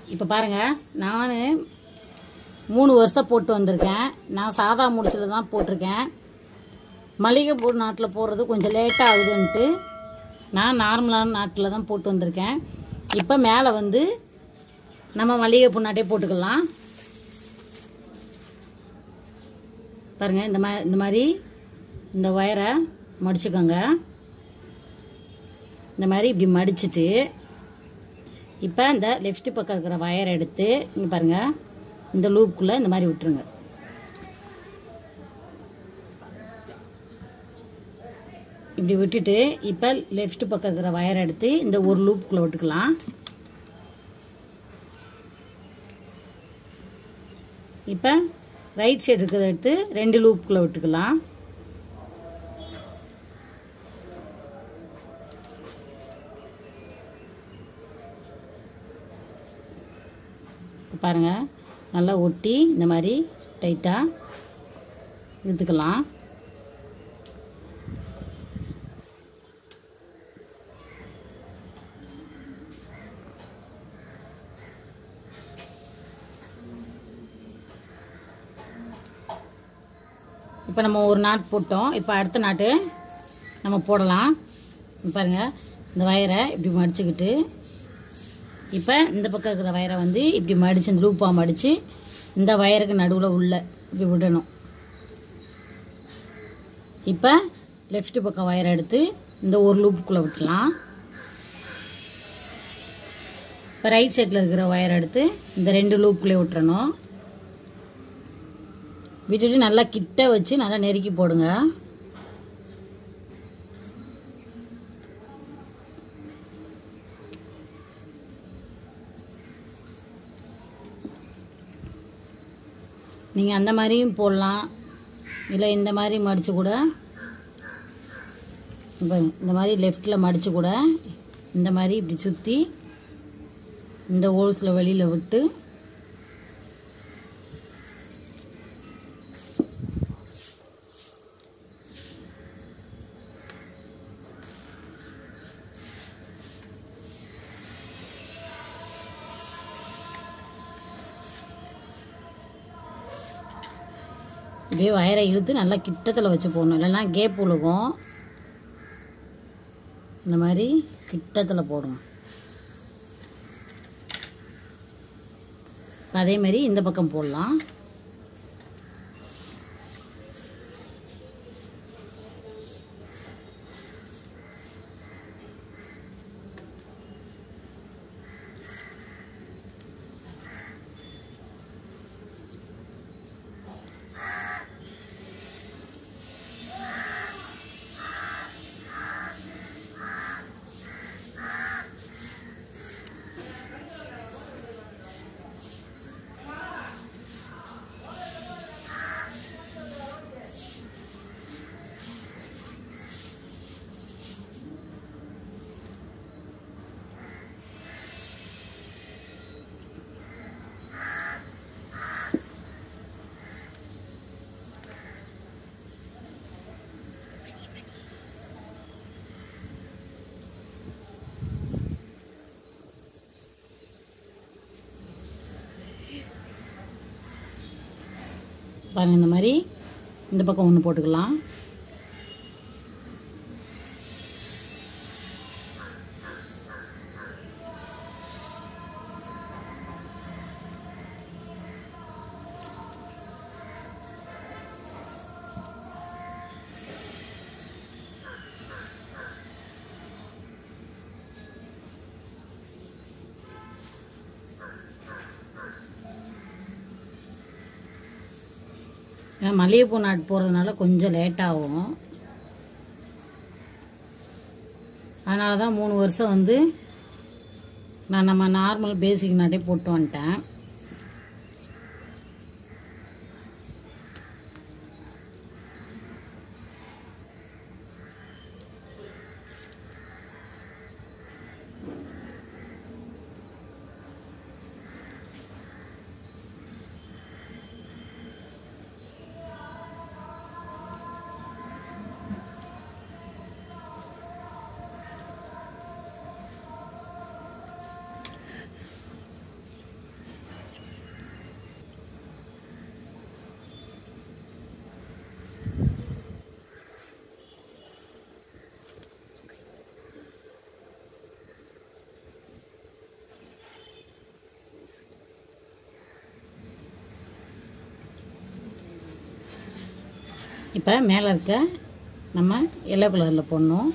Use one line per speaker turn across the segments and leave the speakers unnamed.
இப்போ பாருங்கள் நான் மூணு வருஷம் போட்டு வந்திருக்கேன் நான் சாதா முடிச்சில் தான் போட்டிருக்கேன் மல்லிகைப்பூ நாட்டில் போடுறது கொஞ்சம் லேட்டாக ஆகுதுன்ட்டு நான் நார்மலான நாட்டில் தான் போட்டு வந்திருக்கேன் இப்போ மேலே வந்து நம்ம மல்லிகைப்பூ நாட்டே போட்டுக்கலாம் பாருங்கள் இந்த மாதிரி இந்த மாதிரி இந்த ஒயரை மடிச்சுக்கோங்க இந்த மாதிரி இப்படி மடிச்சிட்டு இப்போ இந்த லெஃப்ட் பக்கம் இருக்கிற வயரை எடுத்து இங்கே பாருங்கள் இந்த லூப்புக்குள்ளே இந்த மாதிரி விட்டுருங்க இப்படி விட்டுட்டு இப்போ லெஃப்ட் பக்கம் இருக்கிற வயரை எடுத்து இந்த ஒரு லூப்புக்குள்ளே விட்டுக்கலாம் இப்போ ரைட் சைடு இருக்கிறத எடுத்து ரெண்டு லூப்புக்குள்ளே விட்டுக்கலாம் இப்போ பாருங்கள் நல்லா ஒட்டி இந்த மாதிரி டைட்டாக இழுத்துக்கலாம் இப்போ நம்ம ஒரு நாட் போட்டோம் இப்போ அடுத்த நாட்டு நம்ம போடலாம் இங்க பாருங்க இந்த வயரை இப்படி மடிச்சுக்கிட்டு இப்போ இந்த பக்கம் இருக்கிற வயரை வந்து இப்படி மடித்து இந்த லூப்பாக மடித்து இந்த வயருக்கு நடுவில் உள்ள இப்படி விடணும் இப்போ லெஃப்ட் பக்கம் வயரை எடுத்து இந்த ஒரு லூப்புக்குள்ளே விட்டுலாம் இப்போ ரைட் சைடில் இருக்கிற வயரை எடுத்து இந்த ரெண்டு லூப்புக்குள்ளே விட்டுறணும் விட்டுட்டு நல்லா கிட்ட வச்சு நல்லா நெருக்கி போடுங்க நீங்கள் அந்த மாதிரியும் போடலாம் இல்லை இந்த மாதிரி மடித்து கூட இப்போ இந்த மாதிரி லெஃப்டில் மடித்து கூட இந்த மாதிரி இப்படி சுற்றி இந்த ஹோல்ஸில் வெளியில் விட்டு இப்படியே வயரை இழுத்து நல்லா கிட்டத்தில் வச்சு போடணும் இல்லைன்னா கேப் விழுகும் இந்த மாதிரி கிட்டத்தில் போடுங்க இப்ப அதே மாதிரி இந்த பக்கம் போடலாம் பாருங்க இந்த மாதிரி இந்த பக்கம் ஒன்று போட்டுக்கலாம் ஏன்னா மல்லிகைப்பூ நாட்டு போகிறதுனால கொஞ்சம் லேட் ஆகும் அதனால தான் மூணு வருஷம் வந்து நான் நம்ம நார்மல் பேசிக் நாட்டே போட்டு வந்துட்டேன் இப்போ மேலே இருக்க நம்ம எல்லோ கலரில் போடணும்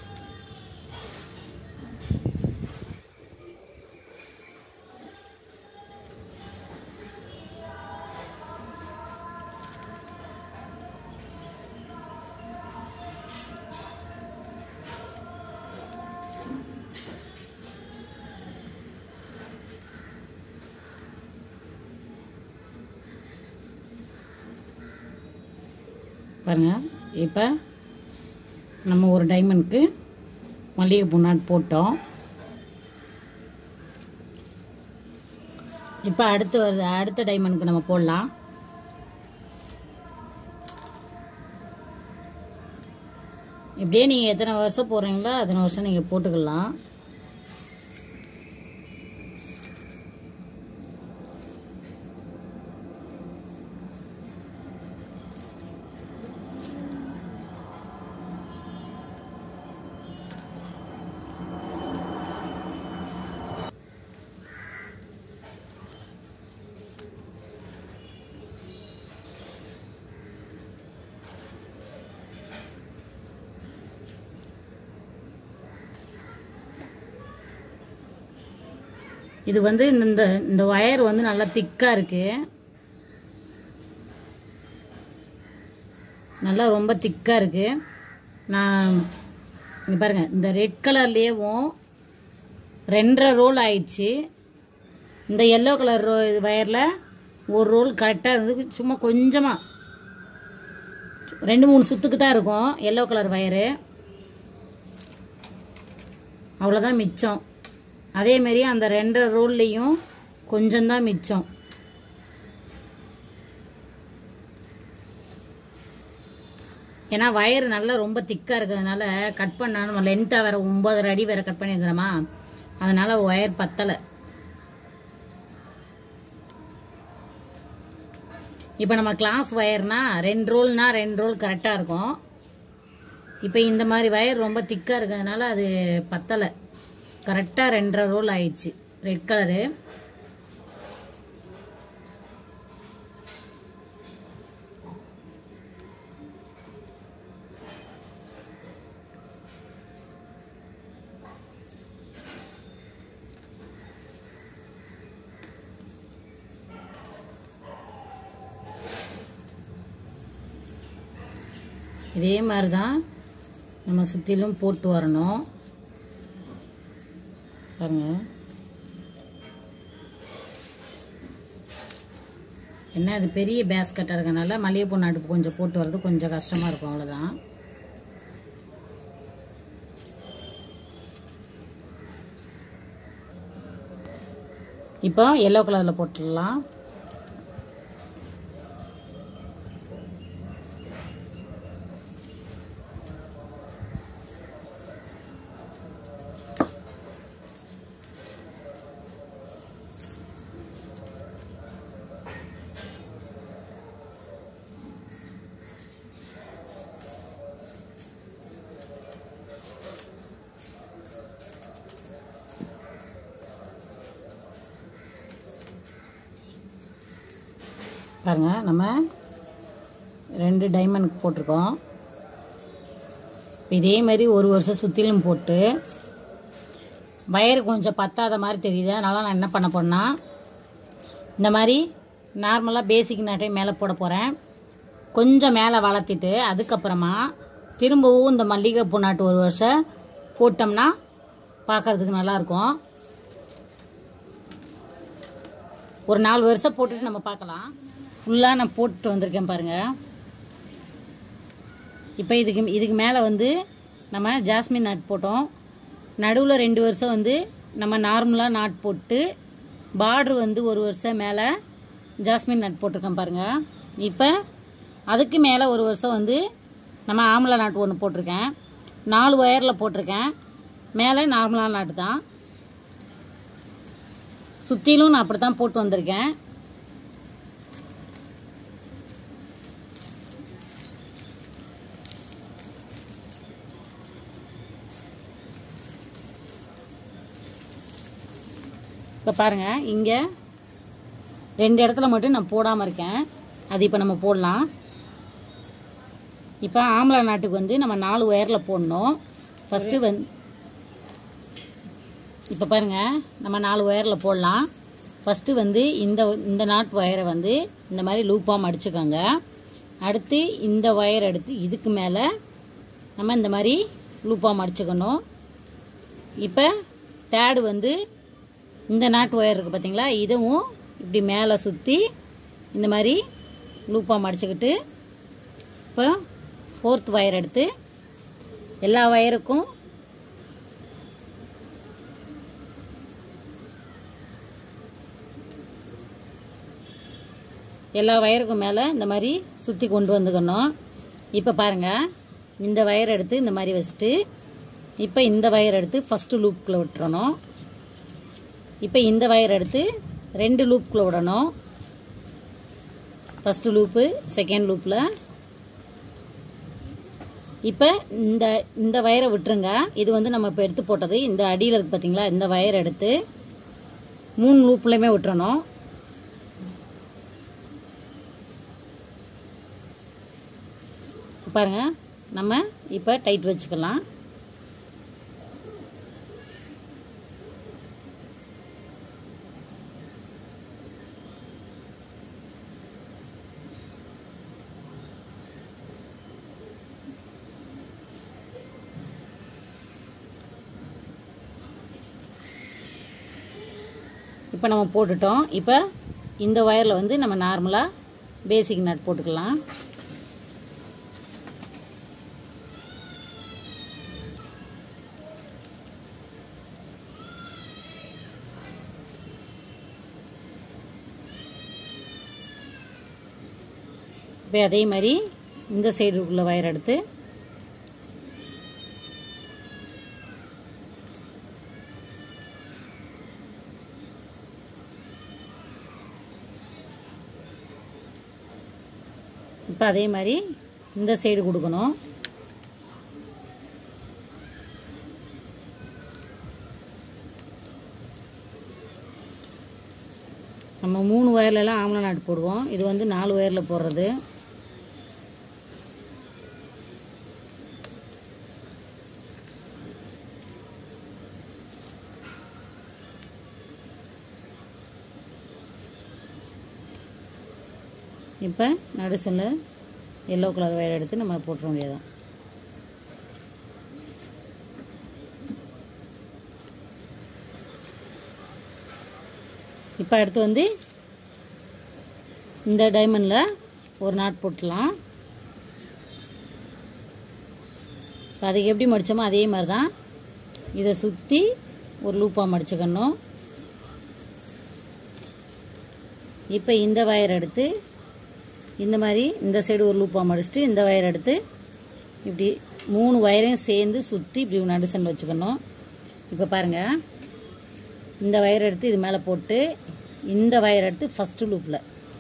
பாருங்கள் இப்போ நம்ம ஒரு டைமண்ட்க்கு மல்லிகைப்பூ நாட் போட்டோம் இப்போ அடுத்து வருது அடுத்த டைமண்ட்க்கு நம்ம போடலாம் இப்படியே நீங்கள் எத்தனை வருஷம் போடுறீங்களோ அத்தனை வருஷம் நீங்கள் போட்டுக்கலாம் இது வந்து இந்த இந்த இந்த ஒயர் வந்து நல்லா திக்காக இருக்குது நல்லா ரொம்ப திக்காக இருக்குது நான் இங்கே பாருங்கள் இந்த ரெட் கலர்லேயேவும் ரெண்டரை ரோல் ஆயிடுச்சு இந்த எல்லோ கலர் ரோ இது வயரில் ஒரு ரோல் கரெக்டாக இருந்தது சும்மா கொஞ்சமாக ரெண்டு மூணு சுத்துக்கு தான் இருக்கும் எல்லோ கலர் வயரு அவ்வளோதான் மிச்சம் அதேமாரி அந்த ரெண்டரை ரோல்லையும் கொஞ்சம்தான் மிச்சம் ஏன்னா வயர் நல்லா ரொம்ப திக்காக இருக்கிறதுனால கட் பண்ணா நம்ம லென்த்தாக வேறு ஒம்பதரை அடி வேறு கட் பண்ணியிருக்கிறோமா அதனால் ஒயர் பத்தலை இப்போ நம்ம கிளாஸ் ஒயர்னா ரெண்டு ரோல்னா ரெண்டு ரோல் கரெக்டாக இருக்கும் இப்போ இந்த மாதிரி வயர் ரொம்ப திக்காக இருக்கிறதுனால அது பத்தலை கரெக்டாக ரெண்டரை ரோல் ஆயிடுச்சு ரெட் கலரு இதே மாதிரி தான் நம்ம சுற்றிலும் போட்டு வரணும் பாருங்க என்ன அது பெரிய பேஸ்கட்டாக இருக்கனால மல்லிகைப்பூ நாட்டு கொஞ்சம் போட்டு வர்றது கொஞ்சம் கஷ்டமாக இருக்கும் அவ்வளோதான் இப்போ எல்லோ கலரில் போட்டுடலாம் பாருங்க நம்ம ரெண்டு டைமண்ட் போட்டிருக்கோம் இப்ப இதே மாதிரி ஒரு வருஷம் சுற்றிலும் போட்டு வயர் கொஞ்சம் பத்தாத மாதிரி தெரியுது அதனால் நான் என்ன பண்ண போறேன்னா இந்த மாதிரி நார்மலாக பேசிக் நாட்டை மேலே போட போகிறேன் கொஞ்சம் மேலே வளர்த்திட்டு அதுக்கப்புறமா திரும்பவும் இந்த மல்லிகைப்பூ நாட்டு ஒரு வருஷம் போட்டோம்னா பார்க்கறதுக்கு நல்லாயிருக்கும் ஒரு நாலு வருஷம் போட்டுட்டு நம்ம பார்க்கலாம் ஃபுல்லாக நான் போட்டுட்டு வந்திருக்கேன் பாருங்கள் இப்போ இதுக்கு இதுக்கு மேலே வந்து நம்ம ஜாஸ்மின் நாட் போட்டோம் நடுவில் ரெண்டு வருஷம் வந்து நம்ம நார்மலாக நாட் போட்டு பார்ட்ரு வந்து ஒரு வருஷம் மேலே ஜாஸ்மின் நாட் போட்டிருக்கேன் பாருங்கள் இப்போ அதுக்கு மேலே ஒரு வருஷம் வந்து நம்ம ஆம்பளை நாட்டு ஒன்று போட்டிருக்கேன் நாலு ஒயரில் போட்டிருக்கேன் மேலே நார்மலான நாட்டு தான் சுற்றிலும் நான் அப்படி தான் போட்டு வந்திருக்கேன் இப்போ பாருங்கள் இங்கே ரெண்டு இடத்துல மட்டும் நான் போடாமல் இருக்கேன் அது இப்போ நம்ம போடலாம் இப்போ ஆம்பளை நாட்டுக்கு வந்து நம்ம நாலு ஒயரில் போடணும் ஃபஸ்ட்டு வந்து இப்போ பாருங்க நம்ம நாலு ஒயரில் போடலாம் ஃபஸ்ட்டு வந்து இந்த இந்த நாட் ஒயரை வந்து இந்த மாதிரி லூப்பாக மடிச்சுக்கோங்க அடுத்து இந்த ஒயர் எடுத்து இதுக்கு மேலே நம்ம இந்த மாதிரி லூப்பாக மடிச்சுக்கணும் இப்போ தேர்டு வந்து இந்த நாட்டு ஒயர் இருக்குது பார்த்தீங்களா இதுவும் இப்படி மேலே சுற்றி இந்த மாதிரி லூப்பாக மடிச்சுக்கிட்டு இப்போ ஃபோர்த் ஒயர் எடுத்து எல்லா ஒயருக்கும் எல்லா வயருக்கும் மேலே இந்த மாதிரி சுற்றி கொண்டு வந்துக்கணும் இப்போ பாருங்கள் இந்த வயர் எடுத்து இந்த மாதிரி வச்சுட்டு இப்போ இந்த வயர் எடுத்து ஃபஸ்ட்டு லூப்புக்குள்ளே விட்டுறணும் இப்போ இந்த வயர் எடுத்து ரெண்டு லூப்புக்குள்ளே விடணும் ஃபஸ்ட்டு லூப்பு செகண்ட் லூப்பில் இப்போ இந்த இந்த வயரை விட்டுருங்க இது வந்து நம்ம இப்போ எடுத்து போட்டது இந்த அடியில் இருக்கு பார்த்தீங்களா இந்த வயர் எடுத்து மூணு லூப்லையுமே விட்டுறணும் பாருங்க நம்ம இப்போ டைட் வச்சுக்கலாம் இப்போ நம்ம போட்டுட்டோம் இப்போ இந்த ஒயரில் வந்து நம்ம நார்மலாக பேசிக் நட் போட்டுக்கலாம் இப்போ அதே மாதிரி இந்த சைடு உள்ள வயர் எடுத்து இப்போ அதே மாதிரி இந்த சைடு கொடுக்கணும் நம்ம மூணு ஒயர்லலாம் ஆம்பளை நாட்டு போடுவோம் இது வந்து நாலு ஒயரில் போடுறது இப்போ நடுசில் எல்லோ கலர் வயர் எடுத்து நம்ம போட்டுற வேண்டியதான் இப்போ அடுத்து வந்து இந்த டைமண்டில் ஒரு நாட் போட்டுடலாம் இப்போ அதுக்கு எப்படி மடித்தோமோ அதே மாதிரி தான் இதை சுற்றி ஒரு லூப்பாக மடிச்சுக்கணும் இப்போ இந்த வயர் எடுத்து இந்த மாதிரி இந்த சைடு ஒரு லூப்பாக மடிச்சுட்டு இந்த வயர் எடுத்து இப்படி மூணு வயரையும் சேர்ந்து சுற்றி இப்படி நடுசன் வச்சுக்கணும் இப்போ பாருங்கள் இந்த வயர் எடுத்து இது மேலே போட்டு இந்த வயர் எடுத்து ஃபஸ்ட்டு லூப்பில்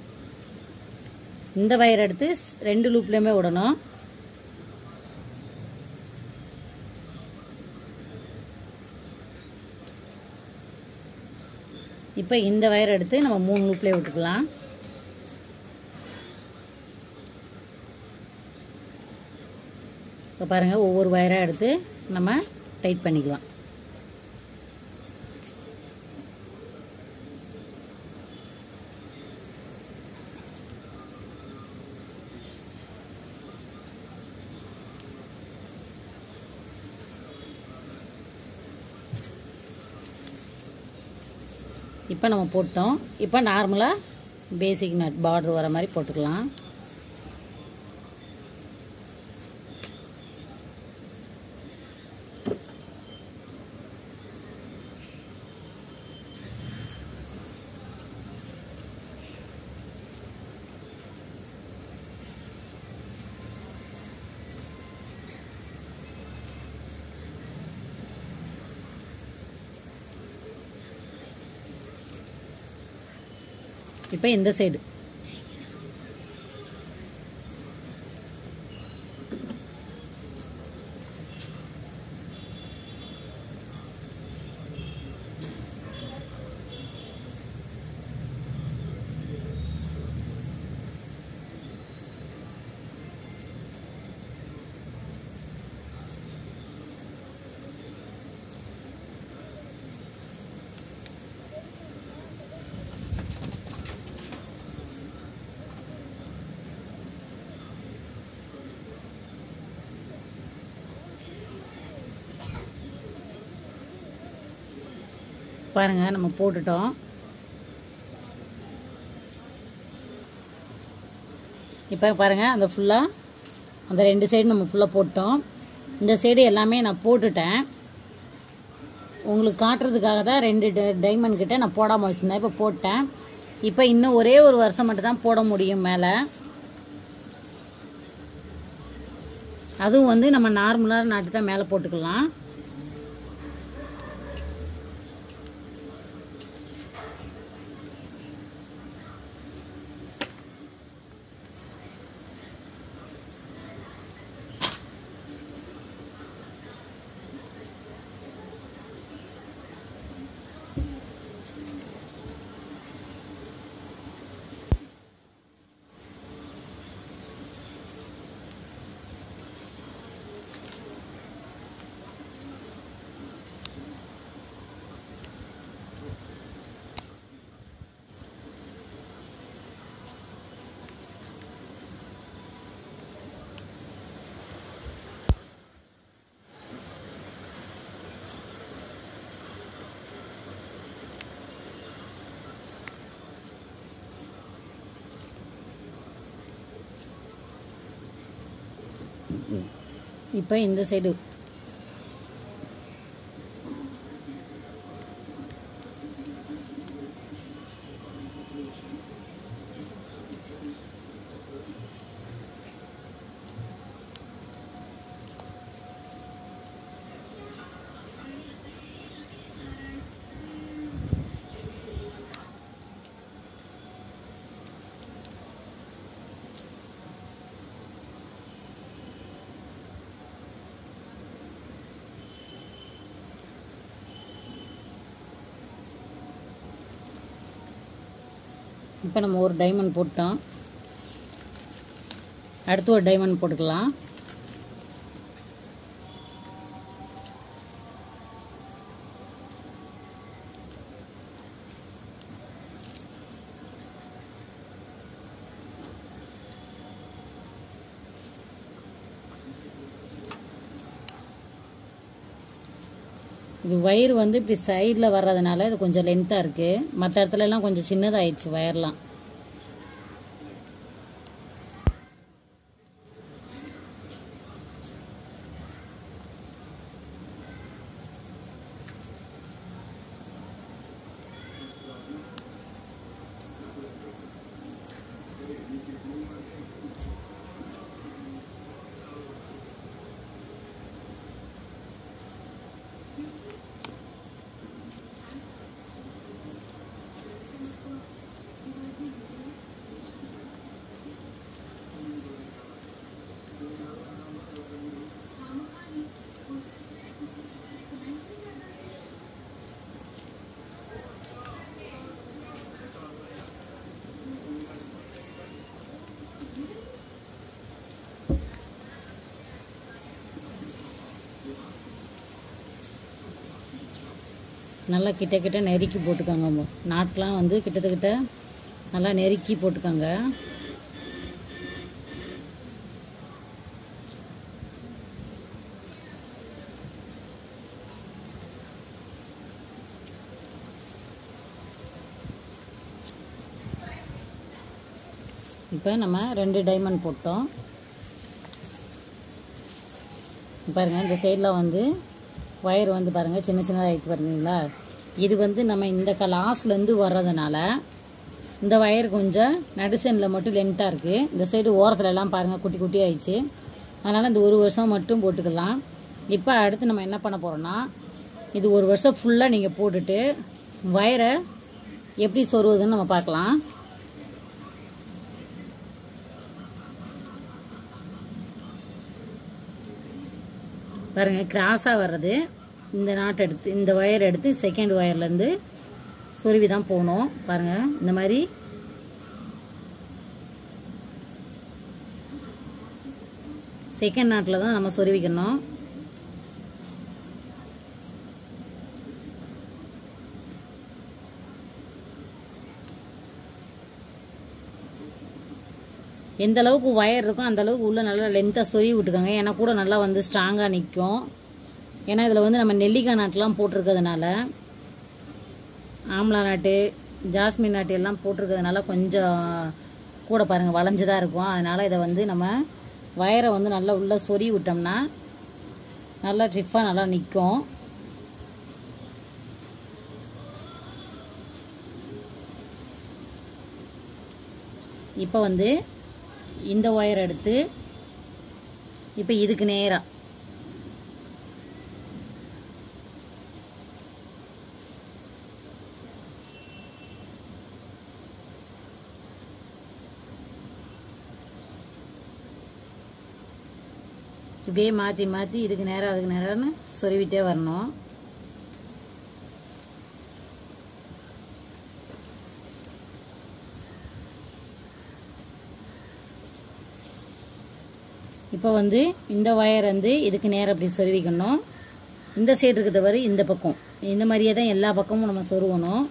இந்த வயர் எடுத்து ரெண்டு லூப்லேயுமே விடணும் இப்போ இந்த வயர் எடுத்து நம்ம மூணு லூப்லேயே விட்டுக்கலாம் இப்போ பாருங்கள் ஒவ்வொரு வயராக எடுத்து நம்ம டைட் பண்ணிக்கலாம் இப்போ நம்ம போட்டோம் இப்போ நார்மலாக பேசிக் நட் பார்டர் வர மாதிரி போட்டுக்கலாம் இப்போ இந்த சைடு பாருங்க நம்ம போட்டுட்டோம் இப்போ பாருங்க அந்த ஃபுல்லாக அந்த ரெண்டு சைடு நம்ம ஃபுல்லாக போட்டோம் இந்த சைடு எல்லாமே நான் போட்டுட்டேன் உங்களுக்கு காட்டுறதுக்காக தான் ரெண்டு டைமண்ட் கிட்ட நான் போடாமல் வச்சுருந்தேன் இப்போ போட்டேன் இப்போ இன்னும் ஒரே ஒரு வருஷம் மட்டும் தான் போட முடியும் மேலே அதுவும் வந்து நம்ம நார்மலாக நாட்டு தான் மேலே போட்டுக்கலாம் இப்போ இந்த சைடு இப்போ நம்ம ஒரு டைமண்ட் போட்டோம் அடுத்து ஒரு டைமண்ட் போட்டுக்கலாம் இது வயிறு வந்து இப்படி சைடில் வர்றதுனால இது கொஞ்சம் லென்த்தாக இருக்குது மற்ற இடத்துல எல்லாம் கொஞ்சம் சின்னதாயிடுச்சு வயர்லாம் நல்லா கிட்ட கிட்ட நெருக்கி போட்டுக்கோங்க நாட்லாம் வந்து கிட்டத்தட்ட நல்லா நெருக்கி போட்டுக்கோங்க இப்போ நம்ம ரெண்டு டைமண்ட் போட்டோம் பாருங்க இந்த சைடில் வந்து ஒயர் வந்து பாருங்கள் சின்ன சின்னதாகிடுச்சு பாருங்களா இது வந்து நம்ம இந்த க லாஸ்ட்லேருந்து வர்றதுனால இந்த ஒயர் கொஞ்சம் நடுசனில் மட்டும் லென்த்தாக இருக்குது இந்த சைடு ஓரத்துல எல்லாம் பாருங்கள் குட்டி குட்டி ஆயிடுச்சு அதனால் இந்த ஒரு வருஷம் மட்டும் போட்டுக்கலாம் இப்போ அடுத்து நம்ம என்ன பண்ண போகிறோம்னா இது ஒரு வருஷம் ஃபுல்லாக நீங்கள் போட்டுட்டு ஒயரை எப்படி சொருவுதுன்னு நம்ம பார்க்கலாம் பாருங்க கிராஸாக வர்றது இந்த நாட் எடுத்து இந்த ஒயர் எடுத்து செகண்ட் ஒயர்லேருந்து சொருவி தான் போகணும் பாருங்க இந்த மாதிரி செகண்ட் நாட்டில் தான் நம்ம சொருவிக்கணும் எந்த அளவுக்கு ஒயர் இருக்கோ அந்த அளவுக்கு உள்ள நல்லா லென்த்தாக சொருவி விட்டுக்கோங்க ஏன்னா கூட நல்லா வந்து ஸ்ட்ராங்காக நிற்கும் ஏன்னா இதில் வந்து நம்ம நெல்லிக்காய் நாட்டெலாம் போட்டிருக்கிறதுனால ஆம்லா நாட்டு ஜாஸ்மின் நாட்டு எல்லாம் போட்டிருக்கிறதுனால கொஞ்சம் கூட பாருங்கள் வளைஞ்சு தான் இருக்கும் அதனால் இதை வந்து நம்ம வயரை வந்து நல்லா உள்ளே சொறி விட்டோம்னா நல்லா ட்ரிஃபாக நல்லா நிற்கும் இப்போ வந்து இந்த ஒயர் எடுத்து இப்போ இதுக்கு நேராக இப்படியே மாற்றி மாற்றி இதுக்கு நேரம் அதுக்கு நேரம்னு சொருவிட்டே வரணும் இப்போ வந்து இந்த ஒயர் வந்து இதுக்கு நேரம் அப்படி சொருவிக்கணும் இந்த சைடு இருக்கிறத வரை இந்த பக்கம் இந்த மாதிரியே தான் எல்லா பக்கமும் நம்ம சொருவணும்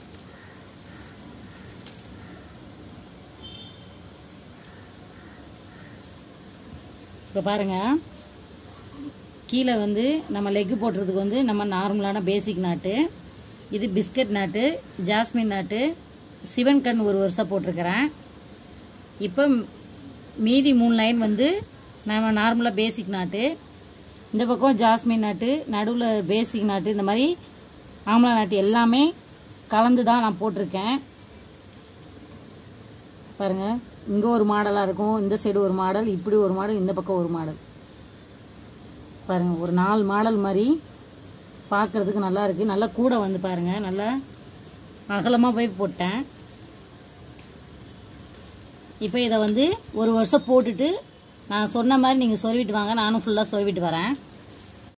இப்போ பாருங்கள் கீழே வந்து நம்ம லெக்கு போடுறதுக்கு வந்து நம்ம நார்மலான பேசிக் நாட்டு இது பிஸ்கட் நாட்டு ஜாஸ்மின் நாட்டு சிவன் கண் ஒரு வருஷம் போட்டிருக்கிறேன் இப்போ மீதி மூணு லைன் வந்து நம்ம நார்மலாக பேசிக் நாட்டு இந்த பக்கம் ஜாஸ்மின் நாட்டு நடுவில் பேசிக் நாட்டு இந்த மாதிரி ஆம்லா நாட்டு எல்லாமே கலந்து தான் நான் போட்டிருக்கேன் பாருங்கள் இங்கே ஒரு மாடலாக இருக்கும் இந்த சைடு ஒரு மாடல் இப்படி ஒரு மாடல் இந்த பக்கம் ஒரு மாடல் பாருங்கள் ஒரு நாலு மாடல் மாதிரி பார்க்குறதுக்கு நல்லா இருக்குது நல்லா கூட வந்து பாருங்கள் நல்லா அகலமாக போய் போட்டேன் இப்போ இதை வந்து ஒரு வருஷம் போட்டுட்டு நான் சொன்ன மாதிரி நீங்கள் சொருவிட்டு வாங்க நானும் ஃபுல்லாக சொருவிட்டு வரேன்